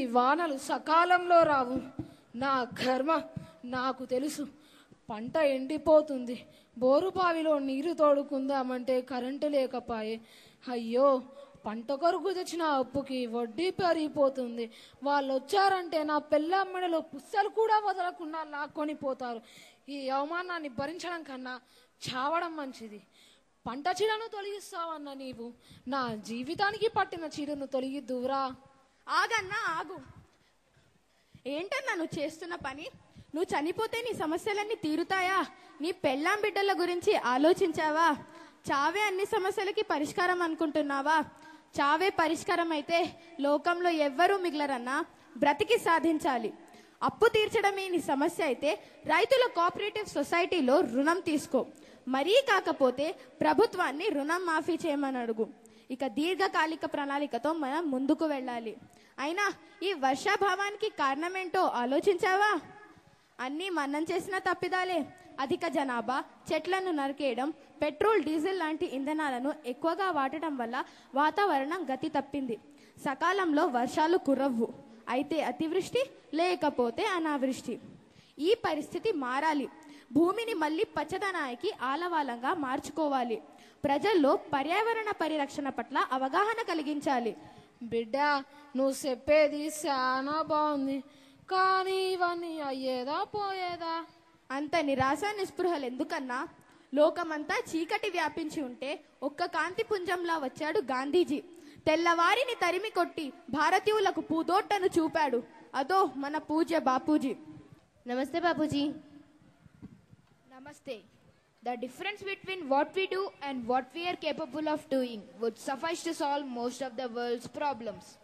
వానలు సకాలంలో రావు నా కర్మ నాకు తెలుసు పంట ఎండిపోతుంది బోరు బావిలో నీరు తోడుకుందామంటే కరెంటు లేకపాయే అయ్యో పంట కొరకు తెచ్చిన అప్పుకి వడ్డీ పెరిగిపోతుంది వాళ్ళు వచ్చారంటే నా పెళ్ళమ్మడిలో పుస్తలు కూడా వదలకుండా లాక్కొని పోతారు ఈ అవమానాన్ని భరించడం కన్నా చావడం మంచిది పంట చీడను తొలగిస్తావన్న నీవు నా జీవితానికి పట్టిన చీడను తొలగిద్దువురా ఆగన్నా ఆగు ఏంటన్నా నువ్వు చేస్తున్న పని నువ్వు చనిపోతే నీ సమస్యలన్నీ తీరుతాయా నీ పెళ్ళాం బిడ్డల గురించి ఆలోచించావా చావే అన్ని సమస్యలకి పరిష్కారం అనుకుంటున్నావా చావే పరిష్కారం అయితే లోకంలో ఎవ్వరూ మిగలరన్నా బ్రతికి సాధించాలి అప్పు తీర్చడమే నీ సమస్య అయితే రైతుల కోఆపరేటివ్ సొసైటీలో రుణం తీసుకో మరీ కాకపోతే ప్రభుత్వాన్ని రుణం మాఫీ చేయమని అడుగు ఇక దీర్ఘకాలిక ప్రణాళికతో మనం ముందుకు వెళ్ళాలి అయినా ఈ వర్షాభావానికి కారణమేంటో ఆలోచించావా అన్నీ మనం చేసిన తప్పిదాలే అధిక జనాభా చెట్లను నరికేయడం పెట్రోల్ డీజిల్ లాంటి ఇంధనాలను ఎక్కువగా వాడటం వల్ల వాతావరణం గతి తప్పింది సకాలంలో వర్షాలు కురవ్వు అయితే అతివృష్టి లేకపోతే అనావృష్టి ఈ పరిస్థితి మారాలి భూమిని మళ్ళీ పచ్చదనానికి ఆలవాలంగా మార్చుకోవాలి ప్రజల్లో పర్యావరణ పరిరక్షణ పట్ల అవగాహన కలిగించాలి బిడ్డ నువ్వు చెప్పేది చాలా బాగుంది కానీ ఇవన్నీ అయ్యేదా పోయేదా అంత నిరాశ నిస్పృహలు ఎందుకన్నా లోకమంతా చీకటి వ్యాపించి ఉంటే ఒక్క కాంతి పుంజంలా వచ్చాడు గాంధీజీ తెల్లవారిని తరిమి కొట్టి భారతీయులకు పూదోట్టను చూపాడు అదో మన పూజ్య Bapuji Namaste, Bapuji. Namaste. The difference between what we do and what we are capable of doing would suffice to solve most of the world's problems.